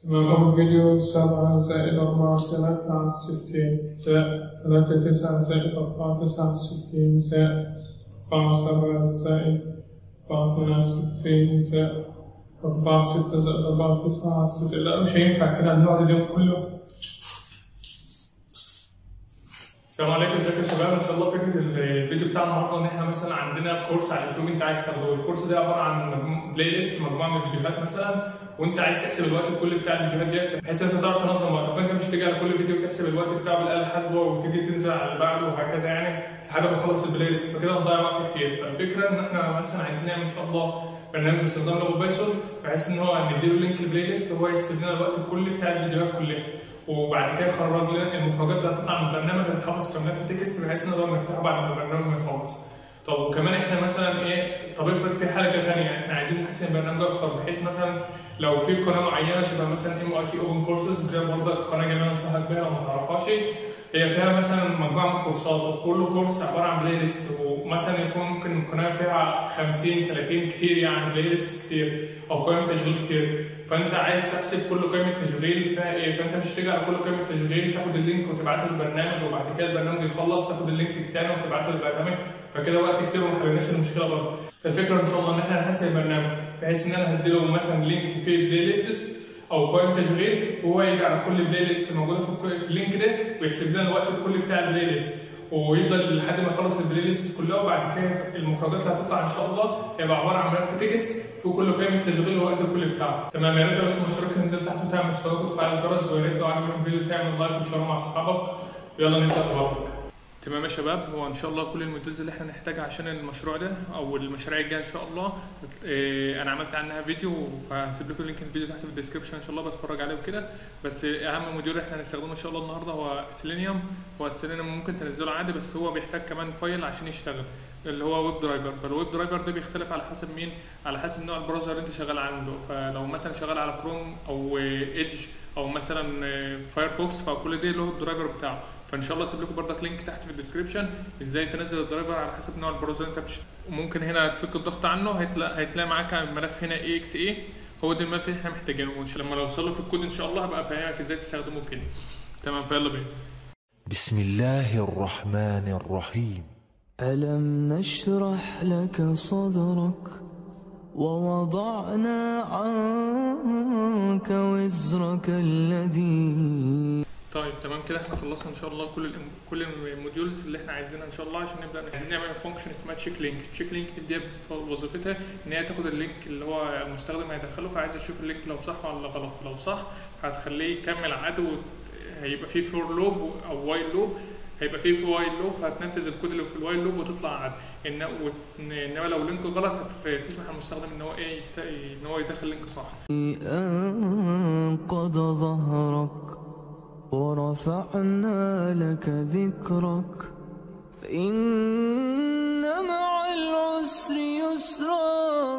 تمام أول فيديو سبعة زائد أربعة ثلاثة على ستين زائد ثلاثة تسعة زائد أربعة تسعة على ستين زائد أربعة سبعة زائد أربعة اتنين على ستين زائد أربعة ستة زائد أربعة تسعة على ستين لا مش هينفع كده هنقعد اليوم كله السلام عليكم ازيكم يا شباب ان شاء الله فكره الفيديو بتاع النهارده ان احنا مثلا عندنا كورس على اليوتيوب انت عايز تاخده الكورس ده عباره عن مجموع- بلاي ليست مجموعه من الفيديوهات مثلا وانت عايز تحسب الوقت الكلي بتاع الفيديوهات ديت بحيث انت تعرف تنظم وقتك فانت مش تيجي على كل فيديو تحسب الوقت بتاعه بالاله الحاسبه وتيجي تنزل على اللي بعده وهكذا يعني لحد ما تخلص البلاي ليست فكده هنضيع وقت كتير فالفكره ان احنا مثلا عايزين نعمل ان شاء الله برنامج باستخدام لغه بايثون بحيث ان هو نديله لينك البلاي ليست وهو يحسب لنا الوقت الكلي بتاع الفيديوهات كلها وبعد كده يخرج لنا المخرجات اللي هتطلع من البرنامج هتتحفظ كملف تكست بحيث نقدر نفتحه بعد ما البرنامج ما يخلص. طب وكمان احنا مثلا ايه طب افرض في حاجه ثانيه احنا عايزين نحسن البرنامج اكتر بحيث مثلا لو في قناه معينه شبه مثلا ام اي تي اوبن كورسز دي برضه قناه جميله انصحك بيها لو ما تعرفهاش هي فيها مثلا مجموعه من الكورسات وكل كورس عباره عن بلاي ليست ومثلا يكون ممكن القناه فيها 50 30 كتير يعني بلاي ليست كتير او قائمه تشغيل كتير فانت عايز تحسب كل قائمه تشغيل فيها ايه فانت مش تيجي على كل قائمه تشغيل تاخد اللينك وتبعته للبرنامج وبعد كده البرنامج يخلص تاخد اللينك الثاني وتبعته للبرنامج فكده وقت كتير وما حلناش المشكله برضه فالفكره ان شاء الله ان احنا نحسن البرنامج بحيث ان انا هديله مثلا لينك فيه بلاي ليستس او قائمه تشغيل وهو يجي على كل بلاي ليست موجوده في الك- في اللينك ده ويحسب لنا الوقت الكلي بتاع البلاي ليست ويفضل لحد ما يخلص البلاي ليست كلها وبعد كده المخرجات اللي هتطلع ان شاء الله هيبقى عباره عن ملف تكست في كل قائمه تشغيل والوقت الكلي بتاعه تمام يا ريت لو لسه مشترك تنزل تحت وتعمل اشتراك وتفعل الجرس ويا ريت لو عجبك الفيديو تعمل لايك وتشيره مع اصحابك يلا نبدا بغلطك تمام يا شباب هو ان شاء الله كل الموديولز اللي احنا نحتاجها عشان المشروع ده او المشاريع الجايه ان شاء الله إيه، انا عملت عنها فيديو فهسيب لكم لينك الفيديو تحت في الديسكربشن ان شاء الله بتفرج عليه وكده بس اهم موديول احنا هنستخدمه ان شاء الله النهارده هو سيلينيوم هو السيلينيوم ممكن تنزله عادي بس هو بيحتاج كمان فايل عشان يشتغل اللي هو ويب درايفر فالويب درايفر ده بيختلف على حسب مين على حسب نوع البراوزر اللي انت شغال عنده فلو مثلا شغال على كروم او ايدج او مثلا فايرفوكس فكل ده له الدرايفر بتاعه فان شاء الله اسيب لكم برضك لينك تحت في الديسكربشن ازاي تنزل الدرايفر على حسب نوع البراوزر اللي انت بتشتغل وممكن هنا تفك الضغط عنه هتلاقي هتلاقي معاك ملف هنا اي اكس اي هو ده الملف اللي احنا محتاجينه وإن شاء- لما نوصل له في الكود ان شاء الله هبقى افهمك ازاي تستخدمه كده تمام فيلا بينا بسم الله الرحمن الرحيم ألم نشرح لك صدرك ووضعنا عنك وزرك الذي طيب تمام كده احنا خلصنا ان شاء الله كل الام- كل الموديولز اللي احنا عايزينها ان شاء الله عشان نبدا عايزين نعمل فانكشن اسمها تشيك لينك تشيك لينك دي وظيفتها ان هي تاخد اللينك اللي هو المستخدم هيدخله فعايز اشوف اللينك لو صح ولا غلط لو صح هتخليه يكمل عادي وت- هيبقى فيه فور لوب او وايل لوب هيبقى فيه في وايل لوب فهتنفذ الكود اللي في الوايل لوب وتطلع عادي إن وت- انما لو لينك غلط هتسمح للمستخدم ان هو ايه يست... ان هو يدخل لينك صح أنقض ظهرك ورفعنا لك ذكرك فإن مع العسر يسرا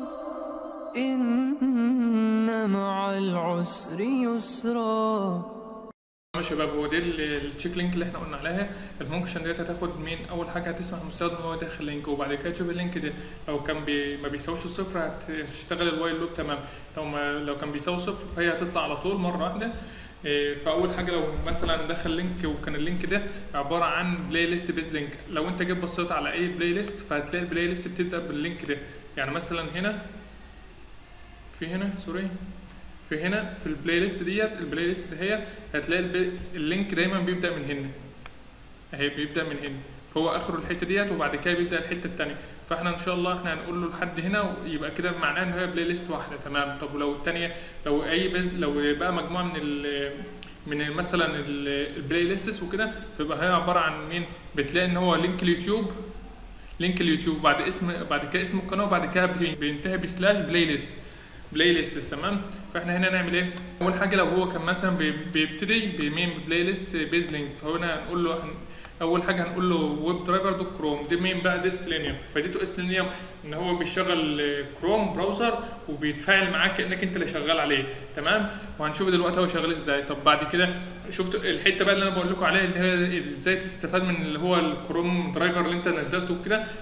إن مع العسر يسرا يا شباب هو دي ال- التشيك لينك اللي احنا قلنا عليها الفانكشن ديت هتاخد مين اول حاجه هتسمح للمستخدم ان هو يدخل لينك وبعد كده تشوف اللينك ده لو كان بي ما بيساويش الصفر هتشتغل الوايل لوب تمام لو ما لو كان بيساوي صفر فهي هتطلع على طول مره واحده إيه، فاول حاجه لو مثلا دخل لينك وكان اللينك ده عباره عن بلاي ليست بيز لينك لو انت جيت بصيت على اي بلاي ليست فهتلاقي البلاي ليست بتبدا باللينك ده يعني مثلا هنا في هنا سوري في هنا في البلاي ليست ديت البلاي ليست دهيت هتلاقي البي... اللينك دايما بيبدا من هنا اهي بيبدا من هنا فهو اخره الحته ديت وبعد كده بيبدا الحته الثانيه فاحنا ان شاء الله احنا هنقول له لحد هنا يبقى كده معناه ان هي بلاي ليست واحده تمام طب ولو الثانيه لو اي بيز لو بقى مجموعه من ال من مثلا ال- البلاي ليستس وكده فيبقى هي عباره عن مين بتلاقي ان هو لينك اليوتيوب لينك اليوتيوب بعد اسم بعد كده اسم القناه وبعد كده بي- بينتهي بسلاش بلاي ليست بلاي ليست تمام فاحنا هنا نعمل ايه اول حاجه لو هو كان مثلا بي- بيبتدي بمين بلاي ليست بيز لينك فهنا هنقول له هن اول حاجه هنقول له ويب درايفر دوت كروم دي مين بقى دي سيلينيوم فديته سيلينيوم ان هو بيشغل آه، كروم براوزر وبيتفاعل معاك كانك انت اللي شغال عليه تمام وهنشوف دلوقتي هو شغال ازاي طب بعد كده شفت الحته بقى اللي انا بقول لكم عليها اللي هي ازاي تستفاد من اللي هو الكروم درايفر اللي انت نزلته وكده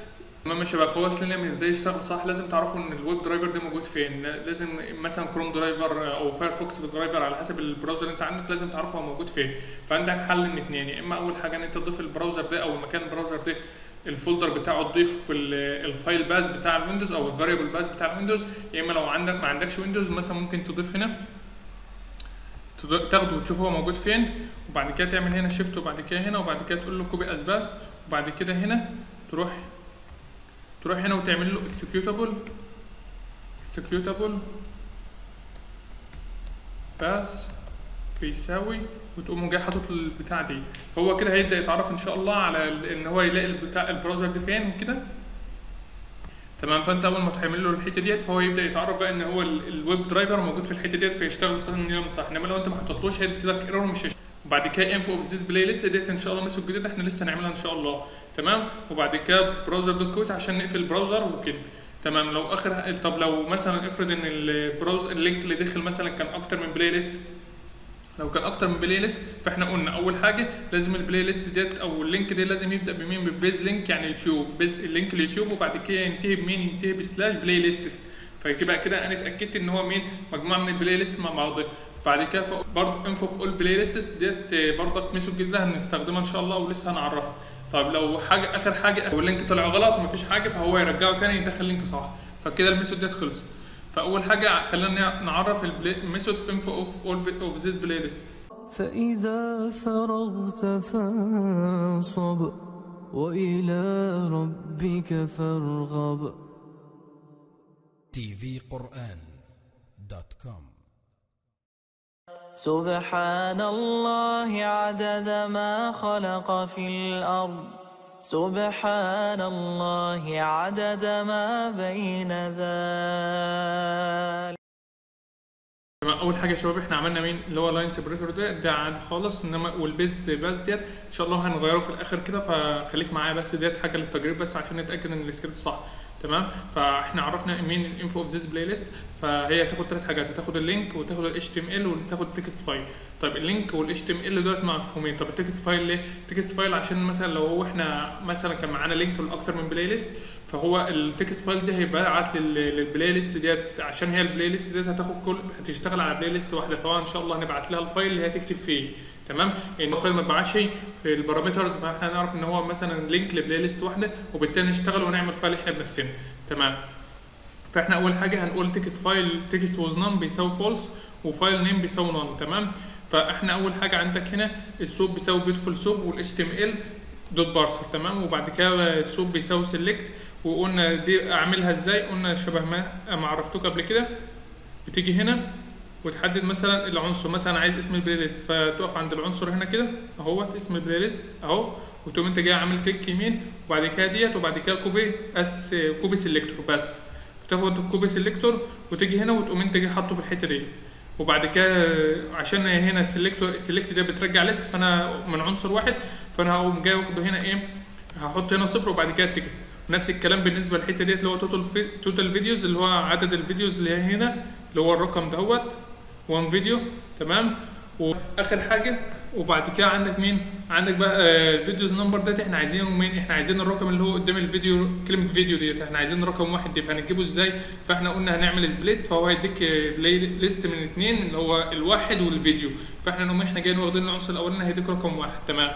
تمام يا شباب فهو سلم ازاي يشتغل صح لازم تعرفوا ان الويب درايفر ده موجود فين لازم مثلا كروم درايفر او فايرفوكس درايفر على حسب البراوزر اللي انت عندك لازم تعرفه هو موجود فين فعندك حل من اتنين يا اما اول حاجه ان انت تضيف البراوزر ده او مكان البراوزر ده الفولدر بتاعه تضيفه في ال- الفايل باس بتاع الويندوز او الفاريبل باس بتاع الويندوز يا اما لو عندك ما عندكش ويندوز مثلا ممكن تضيف هنا تض- تاخده وتشوف هو موجود فين وبعد كده تعمل هنا شيفت وبعد كده هنا وبعد كده تقول له كوبي اسباس وبعد كده هنا تروح تروح هنا وتعمل له executable executable بس بيساوي وتقوم جاي حاطط البتاع دي فهو كده هيبدا يتعرف ان شاء الله على ال- ان هو يلاقي البتاع البراوزر ده فين وكده تمام فانت اول ما تعمل له الحته ديت فهو يبدا يتعرف بقى ان هو ال- الويب درايفر موجود في الحته ديت فيشتغل صح النظام صح انما لو انت ما حطيتلوش هيدي لك ايرور مش هيشتغل وبعد كده انفو اوف ذيس بلاي ليست ديت ان شاء الله مسك جديد احنا لسه هنعملها ان شاء الله تمام وبعد كده براوزر دوت كويت عشان نقفل البراوزر وكده تمام لو اخر طب لو مثلا افرض ان البراوزر اللينك اللي داخل مثلا كان اكتر من بلاي ليست لو كان اكتر من بلاي ليست فاحنا قلنا اول حاجه لازم البلاي ليست ديت او اللينك ده لازم يبدا بمين ببيز لينك يعني يوتيوب بيز اللينك اليوتيوب وبعد كده ينتهي بمين ينتهي بسلاش بلاي ليستس فيبقى كده انا اتاكدت ان هو مين مجموعه من البلاي ليست مع بعضها بعد كده برضه انفو في اول بلاي ليستس ديت برضك ميثود جديده هنستخدمها ان شاء الله ولسه هنعرفها طيب لو حاجه اخر حاجه او اللينك طلع غلط مفيش حاجه فهو يرجعه تاني يدخل لينك صح فكده الميثود ديت خلصت فاول حاجه خلينا نعرف الميثود انفو اوف اول اوف ذيس بلاي ليست فإذا فرغت فانصب وإلى ربك فارغب tvquran.com سبحان الله عدد ما خلق في الأرض سبحان الله عدد ما بين ذلك تمام اول حاجه يا شباب احنا عملنا مين اللي هو لاين سيبريتور ده ده عادي خالص انما والبيز باس ديت ان شاء الله هنغيره في الاخر كده فخليك معايا بس ديت حاجه للتجريب بس عشان نتاكد ان السكريبت صح تمام فاحنا عرفنا مين الانفو اوف ذيس بلاي ليست فهي هتاخد ثلاث حاجات هتاخد اللينك وتاخد الاتش تي ام ال وتاخد التكست فايل طيب اللينك والاتش تي ام ال دلوقتي مفهومين طب التكست فايل ليه التكست فايل عشان مثلا لو هو احنا مثلا كان معانا لينك لاكتر من بلاي ليست فهو التكست فايل ده هيبعت لل- للبلاي ليست ديت عشان هي البلاي ليست ديت هتاخد كل هتشتغل على بلاي ليست واحده فهو ان شاء الله هنبعت لها الفايل اللي هي تكتب فيه تمام ان الفايل ما اتبعتش في البارامترز فاحنا نعرف ان هو مثلا لينك لبلاي ليست واحده وبالتالي نشتغل ونعمل فايل احنا بنفسنا تمام فاحنا اول حاجه هنقول تكست فايل تكست واز نون بيساوي فولس وفايل نيم بيساوي نون تمام فاحنا اول حاجه عندك هنا السوب بيساوي بيوتيفول سوب والاتش تي ام ال دوت بارسر تمام وبعد كده السوب بيساوي سيلكت وقلنا دي اعملها ازاي قلنا شبه ما ما عرفتوك قبل كده بتيجي هنا وتحدد مثلا العنصر مثلا عايز اسم البلاي ليست فتقف عند العنصر هنا كده اهوت اسم البلاي ليست اهو وتقوم انت جاي عامل كليك يمين وبعد كده ديت وبعد كده كوبي اس كوبي سيلكتور بس فتاخد الكوبي سيلكتور وتيجي هنا وتقوم انت جاي حاطه في الحته دي وبعد كده عشان هنا السيلكتور السيلكت ده بترجع ليست فانا من عنصر واحد فانا هقوم جاي واخده هنا ايه هحط هنا صفر وبعد كده التكست ونفس الكلام بالنسبه للحته ديت اللي هو توتال في توتال فيديوز اللي هو عدد الفيديوز اللي هي هنا اللي هو الرقم دهوت 1 فيديو تمام واخر حاجه وبعد كده عندك مين عندك بقى آه، الفيديوز نمبر ده احنا عايزينه مين احنا عايزين الرقم اللي هو قدام الفيديو كلمه فيديو ديت احنا عايزين رقم واحد دي فهنجيبه ازاي فاحنا قلنا هنعمل سبليت فهو هيديك بلاي ليست من اثنين اللي هو الواحد والفيديو فاحنا نقوم احنا جايين واخدين العنصر الاولاني هيديك رقم واحد تمام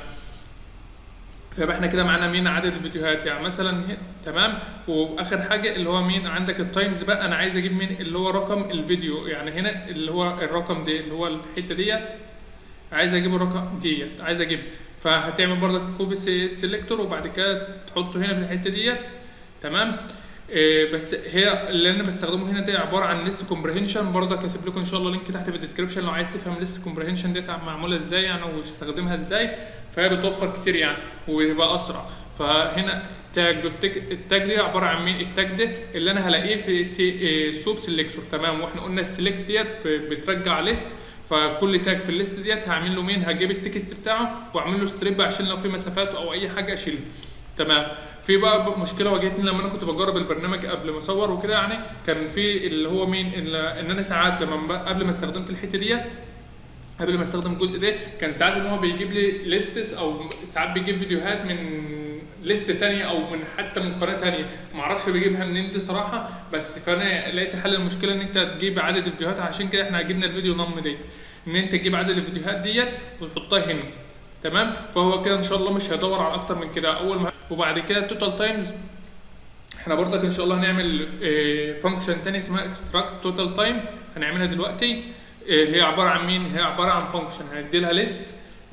فيبقى احنا كده معانا مين عدد الفيديوهات يعني مثلا هي- تمام واخر حاجه اللي هو مين عندك التايمز بقى انا عايز اجيب مين اللي هو رقم الفيديو يعني هنا اللي هو الرقم ده اللي هو الحته ديت عايز اجيب الرقم ديت عايز اجيب فهتعمل برضك كوبي سيلكتور وبعد كده تحطه هنا في الحته ديت تمام إيه بس هي اللي انا بستخدمه هنا ده عباره عن ليست كومبريهنشن برضك هسيب لكم ان شاء الله لينك تحت في الديسكربشن لو عايز تفهم ليست كومبريهنشن ديت معموله ازاي يعني وتستخدمها ازاي فهي بتوفر كتير يعني وبيبقى اسرع فهنا التاج والتك- التاج دي عباره عن مين التاج ده اللي انا هلاقيه في سي سوب سيلكتور تمام واحنا قلنا السيلكت ديت ب- بترجع ليست فكل تاج في الليست ديت هعمل له مين هجيب التكست بتاعه واعمل له ستريب عشان لو في مسافات او اي حاجه اشيلها تمام في بقى مشكله واجهتني لما انا كنت بجرب البرنامج قبل ما اصور وكده يعني كان في اللي هو مين اللي ان انا ساعات لما ب- قبل ما استخدمت الحته ديت قبل ما استخدم الجزء ده كان ساعات ان هو بيجيب لي ليستس او ساعات بيجيب فيديوهات من ليست تانية او من حتى من قناه تانية ما اعرفش بجيبها منين دي صراحه بس فانا لقيت حل المشكله ان انت تجيب عدد الفيديوهات عشان كده احنا جبنا الفيديو نم دي ان انت تجيب عدد الفيديوهات ديت وتحطها هنا تمام فهو كده ان شاء الله مش هيدور على اكتر من كده اول ما وبعد كده التوتال تايمز احنا برضك ان شاء الله هنعمل فانكشن تاني اسمها اكستراكت توتال تايم هنعملها دلوقتي هي عباره عن مين هي عباره عن فانكشن هندي لها ليست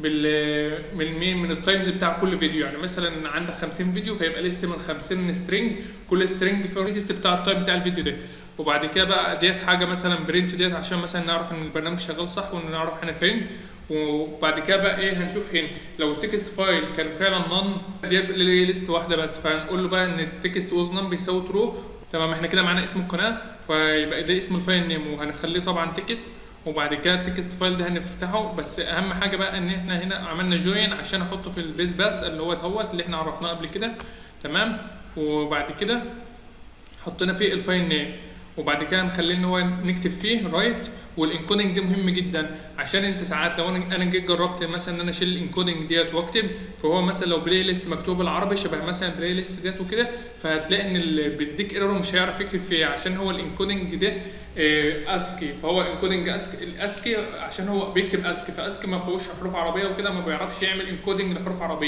بال من مين من التايمز بتاع كل فيديو يعني مثلا عندك 50 فيديو فيبقى ليست من 50 سترينج كل سترينج فيه ليست بتاع التايم بتاع الفيديو ده وبعد كده بقى ديت حاجه مثلا برنت ديت عشان مثلا نعرف ان البرنامج شغال صح ونعرف احنا فين وبعد كده بقى ايه هنشوف هنا لو التكست فايل كان فعلا نون ديت ليه ليست واحده بس فهنقول له بقى ان التكست ووز نون بيساوي ترو تمام احنا كده معانا اسم القناه فيبقى ده اسم الفايل نيم وهنخليه طبعا تكست وبعد كده التكست فايل ده هنفتحه بس اهم حاجه بقى ان احنا هنا عملنا جوين عشان احطه في البيس باس اللي هو دوت اللي احنا عرفناه قبل كده تمام وبعد كده حطينا فيه الفايل نيم وبعد كده نخليه ان هو نكتب فيه رايت والانكودنج ده مهم جدا عشان انت ساعات لو انا انا جيت جربت مثلا ان انا اشيل الانكودنج ديت واكتب فهو مثلا لو بلاي ليست مكتوب بالعربي شبه مثلا بلاي ليست ديت وكده فهتلاقي ان اللي بيديك ايرور مش هيعرف يكتب فيه عشان هو الانكودنج ده اسكي فهو انكودنج اسكي الاسكي عشان هو بيكتب اسكي فاسكي ما فيهوش حروف عربيه وكده ما بيعرفش يعمل انكودنج لحروف عربيه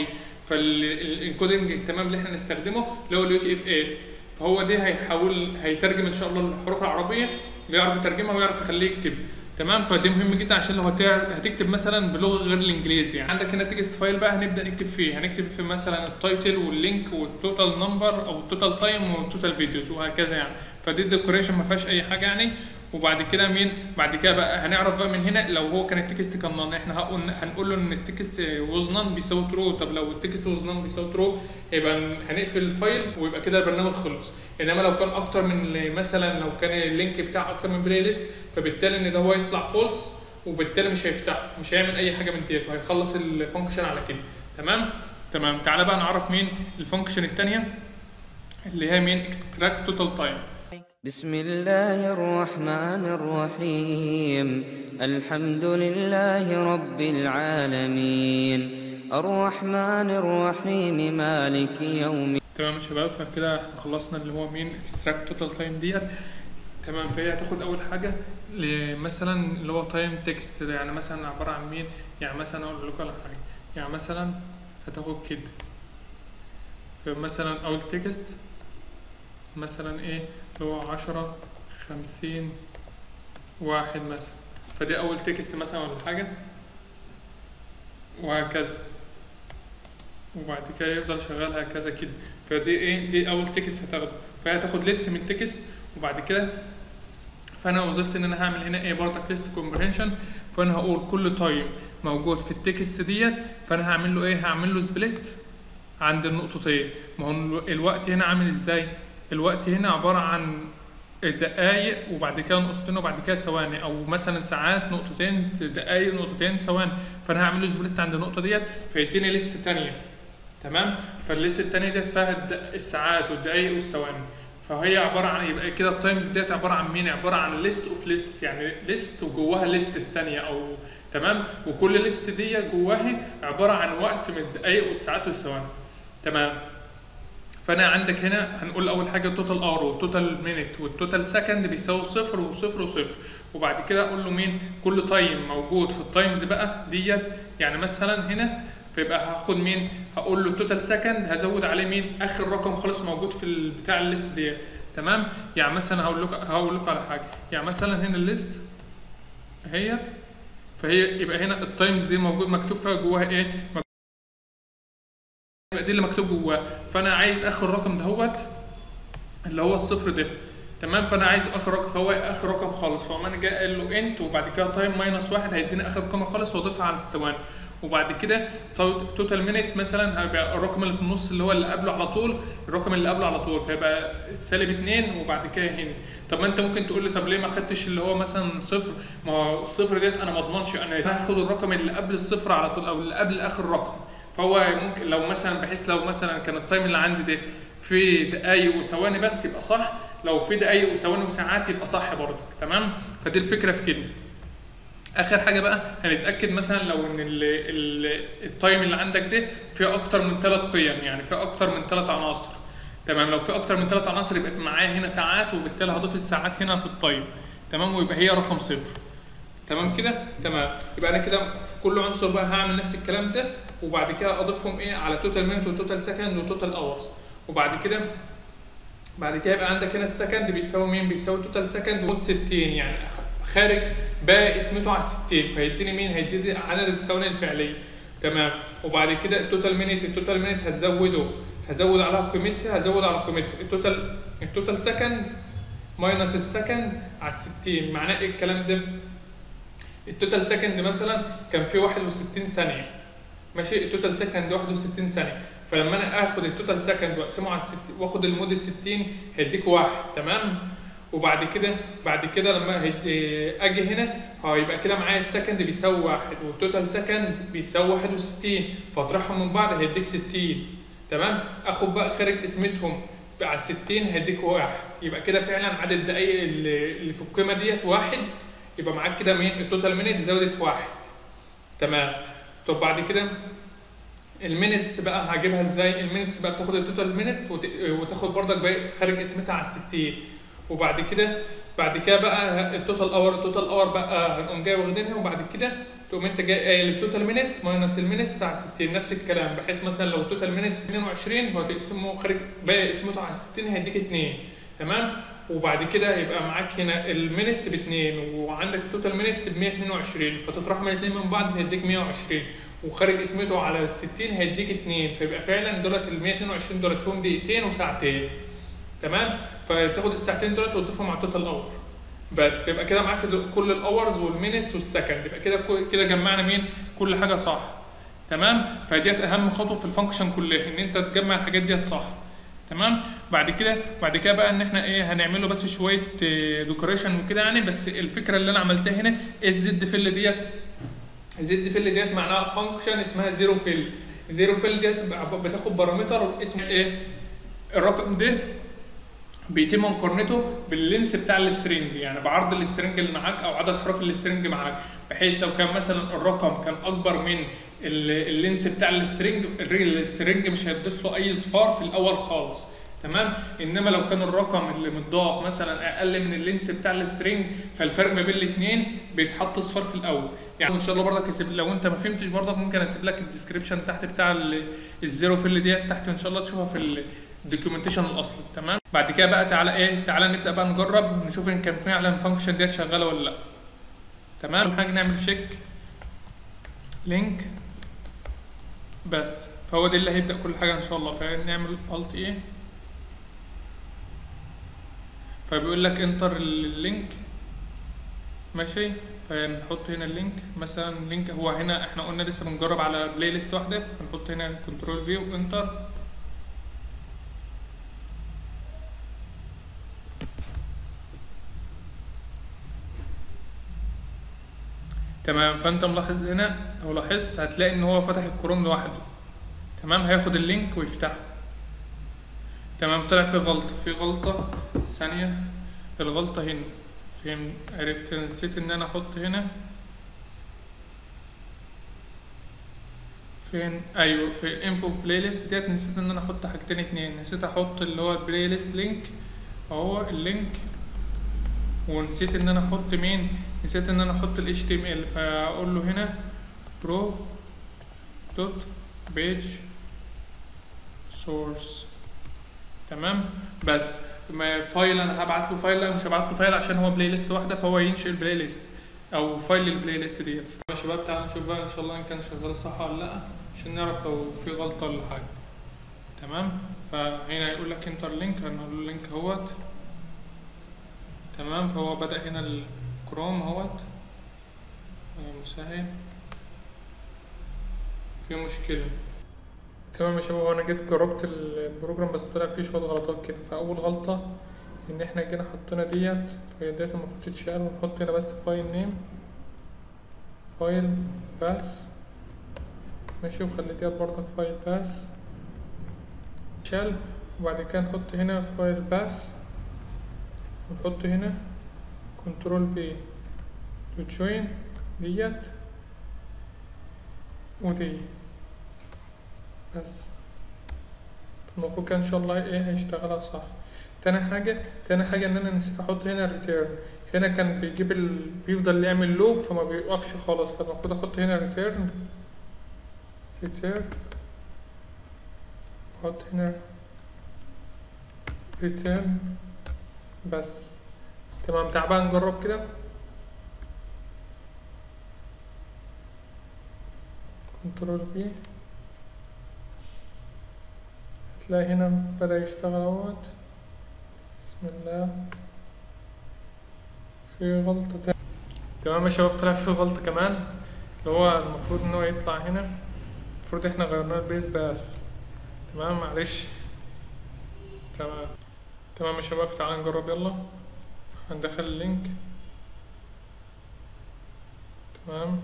فالانكودنج التمام اللي احنا نستخدمه اللي هو اليو تي اف 8 فهو ده هيحاول هيترجم ان شاء الله الحروف العربيه ويعرف يترجمها ويعرف يخليه يكتب تمام فده مهم جدا عشان لو هتكتب مثلا بلغه غير الانجليزي يعني عندك هنا تكست فايل بقى هنبدا نكتب فيه هنكتب في مثلا التايتل واللينك والتوتال نمبر او التوتال تايم والتوتال فيديوز وهكذا يعني فدي الديكوريشن ما فيهاش اي حاجه يعني وبعد كده مين بعد كده بقى هنعرف بقى من هنا لو هو كان التكست كان نون احنا هقول هنقول له ان التكست ووز نون بيساوي ترو طب لو التكست ووز نون بيساوي ترو يبقى هنقفل الفايل ويبقى كده البرنامج خلص انما لو كان اكتر من مثلا لو كان اللينك بتاع اكتر من بلاي ليست فبالتالي ان ده هو يطلع فولس وبالتالي مش هيفتح مش هيعمل اي حاجه من ديت وهيخلص الفانكشن على كده تمام تمام تعالى بقى نعرف مين الفانكشن الثانيه اللي هي مين اكستراكت توتال تايم بسم الله الرحمن الرحيم الحمد لله رب العالمين الرحمن الرحيم مالك يوم تمام يا شباب فكده احنا خلصنا اللي هو مين اكستراكت توتال تايم ديت تمام فهي هتاخد اول حاجه مثلا اللي هو تايم تكست ده يعني مثلا عباره عن مين يعني مثلا اقول لكم على حاجه يعني مثلا هتاخد كده فمثلا اول تكست مثلا ايه اللي هو عشرة خمسين واحد مثلا فدي أول تكست مثلا ولا حاجة وهكذا وبعد كده يفضل شغال هكذا كده فدي ايه دي أول تكست هتاخده فهي هتاخد ليست من التكست وبعد كده فأنا وظيفتي إن أنا هعمل هنا ايه برضك ليست كومبريهنشن فأنا هقول كل تايم موجود في التكست ديت فأنا هعمل له ايه هعمل له سبليت عند النقطتين ما هو الوقت هنا عامل ازاي الوقت هنا عبارة عن دقايق وبعد كده نقطتين وبعد كده ثواني او مثلا ساعات نقطتين دقايق نقطتين ثواني فانا هعمل له سبليت عند النقطه ديت فيديني ليست تانية تمام فالليست التانية ديت فيها الساعات والدقايق والثواني فهي عباره عن يبقى كده التايمز ديت عباره عن مين عباره عن ليست اوف ليستس يعني ليست وجواها ليستس تانية او تمام وكل ليست دي جواها عباره عن وقت من الدقايق والساعات والثواني تمام فانا عندك هنا هنقول اول حاجه التوتال اور والتوتال مينيت والتوتال سكند بيساوي صفر وصفر وصفر وبعد كده اقول له مين كل تايم موجود في التايمز بقى ديت يعني مثلا هنا فيبقى هاخد مين هقول له التوتال سكند هزود عليه مين اخر رقم خالص موجود في بتاع الليست ديت تمام يعني مثلا هقول لكم هقول لكم على حاجه يعني مثلا هنا الليست اهي فهي يبقى هنا التايمز دي موجود مكتوب فيها جواها ايه يبقى دي اللي مكتوب جواه فانا عايز اخر رقم دهوت اللي هو الصفر ده تمام فانا عايز اخر رقم فهو اخر رقم خالص فقام انا جاي قايل له انت وبعد كده تايم ماينس واحد هيديني اخر قيمه خالص واضيفها على الثواني وبعد كده توتال مينيت مثلا هيبقى الرقم اللي في النص اللي هو اللي قبله على طول الرقم اللي قبله على طول فيبقى سالب اتنين وبعد كده هنا طب ما انت ممكن تقول لي طب ليه ما خدتش اللي هو مثلا صفر ما هو الصفر ديت انا ما اضمنش انا هاخد الرقم اللي قبل الصفر على طول او اللي قبل اخر رقم فهو ممكن لو مثلا بحيث لو مثلا كان التايم اللي عندي ده في دقايق وثواني بس يبقى صح لو في دقايق وثواني وساعات يبقى صح برضك تمام فدي الفكره في كده اخر حاجه بقى هنتاكد مثلا لو ان ال ال التايم اللي عندك ده فيه اكتر من ثلاث قيم يعني فيه اكتر من ثلاث عناصر تمام لو في اكتر من ثلاث عناصر يبقى في معايا هنا ساعات وبالتالي هضيف الساعات هنا في التايم تمام ويبقى هي رقم صفر تمام كده تمام يبقى انا كده في كل عنصر بقى هعمل نفس الكلام ده وبعد كده اضيفهم ايه على توتال مينت وتوتال سكند وتوتال اورز وبعد كده بعد كده يبقى عندك هنا السكند بيساوي مين بيساوي توتال سكند مود 60 يعني خارج باقي اسمته على 60 فهيديني مين هيديني عدد الثواني الفعليه تمام وبعد كده التوتال مينت التوتال مينت هتزوده هزود عليها قيمتها هزود على قيمتها التوتال التوتال سكند ماينس السكند على 60 معناه ايه الكلام ده التوتال سكند مثلا كان فيه 61 ثانيه ماشي التوتال سكند 61 ثانيه فلما انا اخد التوتال سكند واقسمه على 60 واخد المود 60 هيديك واحد تمام وبعد كده بعد كده لما هيد- اجي هنا هيبقى كده معايا السكند بيساوي واحد والتوتال سكند بيساوي 61 فاطرحهم من بعض هيديك 60 تمام اخد بقى خارج قسمتهم على 60 هيديك واحد يبقى كده فعلا عدد الدقايق اللي اللي في القيمه ديت واحد يبقى معاك كده مين التوتال مينيت زودت واحد تمام طب بعد كده المينتس بقى هجيبها ازاي المينتس بقى بتاخد التوتال مينت وت- وتاخد برضك باقي خارج قسمتها على 60 وبعد كده بعد كده بقى التوتال اور التوتال اور بقى هنقوم جاي واخدينها وبعد كده تقوم انت جاي قايل التوتال مينت ماينس المينتس على 60 نفس الكلام بحيث مثلا لو التوتال مينتس 22 هو تقسمه خارج باقي قسمته على 60 هيديك 2 تمام وبعد كده هيبقى معاك هنا المينتس ب 2 وعندك التوتال مينتس ب 122 فتطرح من الاثنين من بعض هيديك 120 وخارج قسمته على ال 60 هيديك 2 فيبقى فعلا دولت ال 122 دولت فيهم دقيقتين وساعتين تمام فتاخد الساعتين دولت وتضيفهم على التوتال اور بس فيبقى كده معاك دول- كل الاورز والمينتس والسكند يبقى كده كل- كده جمعنا مين كل حاجه صح تمام فديت اهم خطوه في الفانكشن كلها ان انت تجمع الحاجات ديت صح تمام بعد كده بعد كده بقى ان احنا ايه هنعمله بس شويه ديكوريشن وكده يعني بس الفكره اللي انا عملتها هنا الزد فيل ديت زد فيل ديت معناها فانكشن اسمها زيرو فيل زيرو فيل ديت بتاخد بارامتر اسمه ايه الرقم ده بيتم مقارنته باللينس بتاع السترنج يعني بعرض السترنج اللي معاك او عدد حروف السترنج معاك بحيث لو كان مثلا الرقم كان اكبر من ال- اللينس بتاع السترنج الري- السترنج مش هيضيف له اي صفار في الاول خالص تمام انما لو كان الرقم اللي متضاف مثلا اقل من اللينس بتاع السترنج فالفرق ما بين الاثنين بيتحط صفار في الاول يعني ان شاء الله برضك هسيب لو انت ما فهمتش برضك ممكن اسيب لك الديسكربشن تحت بتاع ال- الزيرو فيل ديت تحت ان شاء الله تشوفها في الدوكيومنتيشن الاصلي تمام بعد كده بقى تعالى ايه تعالى نبدا بقى نجرب نشوف ان كان فعلا الفانكشن ديت شغاله ولا لا تمام أول حاجه نعمل شيك لينك بس فهو ده اللي هيبدا كل حاجه ان شاء الله فنعمل الت ايه فبيقول لك انتر اللينك ماشي فنحط هنا اللينك مثلا لينك هو هنا احنا قلنا لسه بنجرب على بلاي ليست واحده هنحط هنا كنترول في وانتر تمام فانت ملاحظ هنا لو لاحظت هتلاقي ان هو فتح الكروم لوحده تمام هياخد اللينك ويفتحه تمام طلع في غلطة في غلطة ثانية الغلطة هنا فهم عرفت نسيت ان انا احط هنا فين ايوه في الانفو بلاي ليست ديت نسيت ان انا احط حاجتين اتنين نسيت احط اللي هو البلاي ليست لينك اهو اللينك ونسيت ان انا احط مين نسيت ان انا احط ال HTML فاقول له هنا pro دوت page source تمام بس ما فايل انا هبعت له فايل لا مش هبعت له فايل عشان هو بلاي ليست واحده فهو ينشئ البلاي ليست او فايل البلاي ليست ديت يا شباب تعالوا نشوف بقى ان شاء الله ان كان شغال صح ولا لا عشان نعرف لو في غلطه ولا حاجه تمام فهنا يقول لك انتر لينك هنقول له لينك اهوت تمام فهو بدأ هنا الكروم اهوت آه، مسهل في مشكلة تمام يا شباب هو انا جيت جربت البروجرام بس طلع فيه شوية غلطات كده فأول غلطة إن احنا جينا حطينا ديت فهي ديت المفروض تتشال ونحط هنا بس فايل نيم فايل باس ماشي وخلي ديت برضك فايل باس تشال وبعد كده نحط هنا فايل باس ونحط هنا كنترول في تو جوين ديت ودي بس المفروض كده ان شاء الله ايه هيشتغلها صح تاني حاجة تاني حاجة ان انا نسيت احط هنا الريتيرن هنا كان بيجيب ال... بيفضل يعمل لوب فما بيوقفش خالص فالمفروض احط هنا ريتيرن ريتيرن احط هنا ريتيرن بس تمام تعال بقى نجرب كده كنترول في هتلاقي هنا بدأ يشتغل اهوت بسم الله في غلطة تانية تمام يا شباب طلع في غلطة كمان اللي هو المفروض ان هو يطلع هنا المفروض احنا غيرنا البيز بس تمام معلش تمام تمام يا شباب تعالى نجرب يلا هندخل اللينك تمام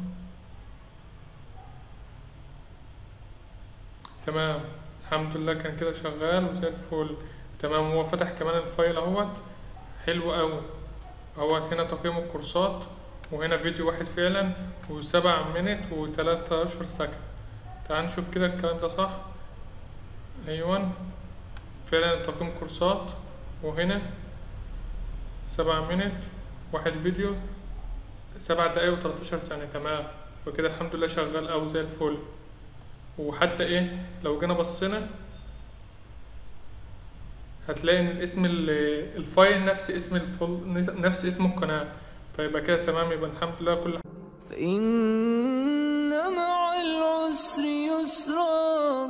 تمام الحمد لله كان كده شغال وزي الفل تمام هو فتح كمان الفايل اهوت حلو قوي اهوت هنا تقييم الكورسات وهنا فيديو واحد فعلا وسبع منت وتلاتاشر سكند تعال نشوف كده الكلام ده صح ايوه فعلا تقييم كورسات وهنا سبع منت واحد فيديو سبع دقايق وتلاتاشر ثانية تمام وكده الحمد لله شغال أوي زي الفل وحتى ايه لو جينا بصينا هتلاقي ان اسم ال- الفايل نفس اسم الفل... نفس اسم القناة فيبقى كده تمام يبقى الحمد لله كل فإن مع العسر يسرا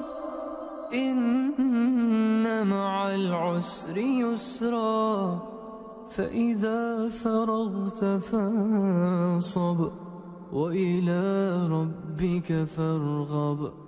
إن مع العسر يسرا فإذا فرغت فانصب وإلى ربك فارغب